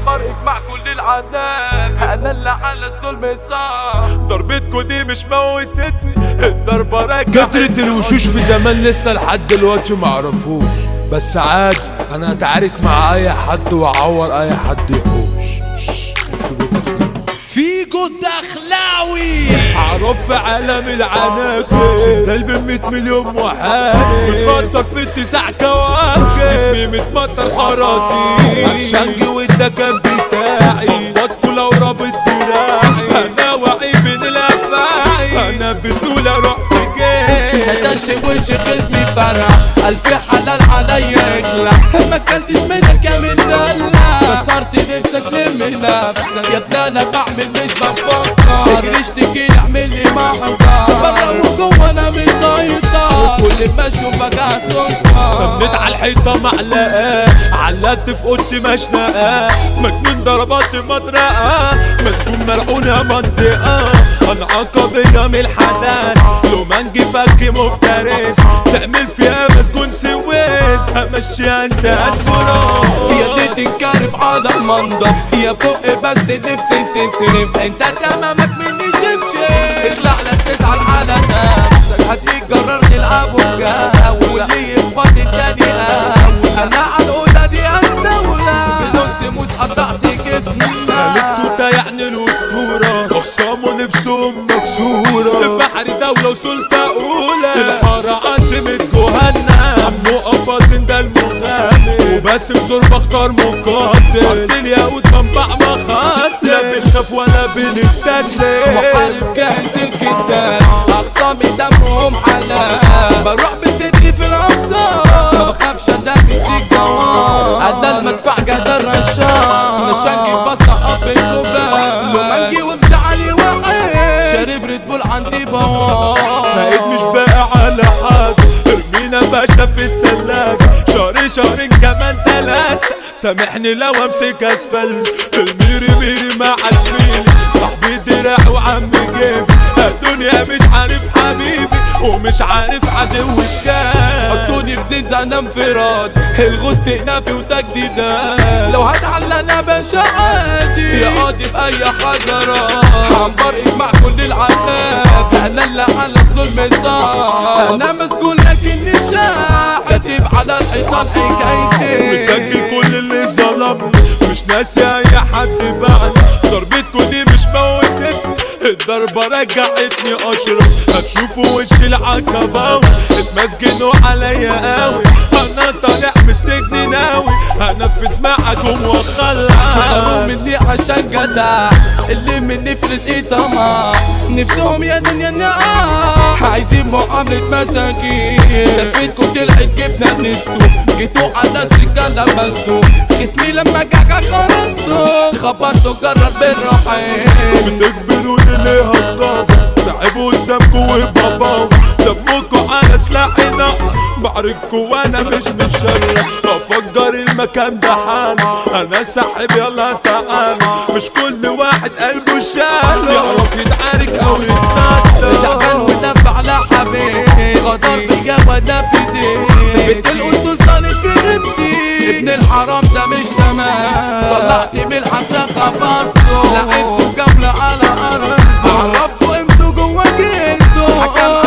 عمر اجمع كل العناب انا اللي على الظلم صح ضربتكو دي مش موتتني الضربة راجعة كترة الوشوش في زمان لسه لحد دلوقتي معرفوش بس عادي انا اتعارك مع اي حد واعور اي حد يحوش شش، فيجو الدخلاوي معروف في عالم العناكب سندال ب 100 مليون محارب متفطر في التسع كواكب جسمي متمطر خراطيم اكشنجي وده كان بتاعي وادكو لو رابط دراعي انا وعي بين الافاعي انا بتقول اروح في جيب نتشت وش خصمي فرح ألف حلال عليا يخلع ما كلتش منك يا من دلع كسرت نفسك لم نفسك يا ابني انا بعمل مش بفكر تجري اشتكي اعمل لي محضر بره وجوه انا مسيطر وكل ما اشوفك هتصحى سميت على الحيطة معلقة علقت في اوضتي مشنقة مجنون ضربات مطرقة مسجون مرعون يا منطقة انا عقبية من الحدث لو منجي فك مفترس تعمل فيها مسجون سويس همشيها انت اسفرا يا اللي تنكرف على المنضف يا بق بس نفسي تسرف انت تمامك مني شبشب اخلع لا تزعل على نفسك هتيجي قررني الابو الجو واللي يخبط التاني اول انا على الاوضه دي استولى بنص موس قطعت جسمي التوتة يعني الاسطورة اخصامه نفسهم مكسورة البحر دولة وسلطة اولى الحارة عاصمة جهنم عمو قفاصين ده المغامر وباسم زور بختار مقاتل عبد اليهود منبع مخاطر لا بنخاف ولا بنستسلم محارب جاهز الكتاب اخصامي دمهم حلال بروح بصدري في الابطال ما بخافش انا بيزيك زوار انا المدفع جد الرشاق نشانجي بس اب الكوبان لو منجي وبزعلي وقع شارب ريد بول عندي بوار فايد مش باقي على حد ارمينا باشا في التلاجة شهر شهرين كمان تلاتة سامحني لو امسك اسفل الميري ميري مع زميلي صاحبي دراع وعم جيب الدنيا مش عارف حبيبي ومش عارف عدو الكام حطوني في زيت انا انفراد الغوص تقنافي وتجديدات لو هتعلق انا باشا عادي يا قاضي باي حجرات عنبر اجمع كل العناب انا اللي على الظلم صار انا مسجون لكني شاع كاتب على الحيطان حكايتي مسجل كل اللي ظلمني مش ناسي اي حد بعد ضربتكوا دي مش موتتني الضربة رجعتني اشرف هتشوفوا وش العقباوي اتمسجنوا عليا قوي انا طالع من السجن ناوي هنفذ معاكم قالوا واخلص مني عشان جدع اللي مني في رزقي طمع نفسهم يا دنيا نقع عايزين معاملة مساكين شافتكوا طلعت جبنا نستو جيتوا على السكة لمستوا جسمي لما جعجع خرجتوا خبطتوا جرب بالرحيم بتجبروني ليه هضابة صعبوا قدامكوا وبابا دمكوا على سلاحنا بعرفكوا وانا مش مشرف افجر المكان ده حال انا ساحب يلا تعال مش كل واحد قلبه شال يعرف يتعارك او تعال يتنطط ودافع على حبيبي غدر بيا وانا في دي بنت الاصول صارت في غيبتي ابن الحرام ده مش تمام طلعت من الحبسه خبرته لعبته جمله على ارض عرفته قيمته جوا جيته حكم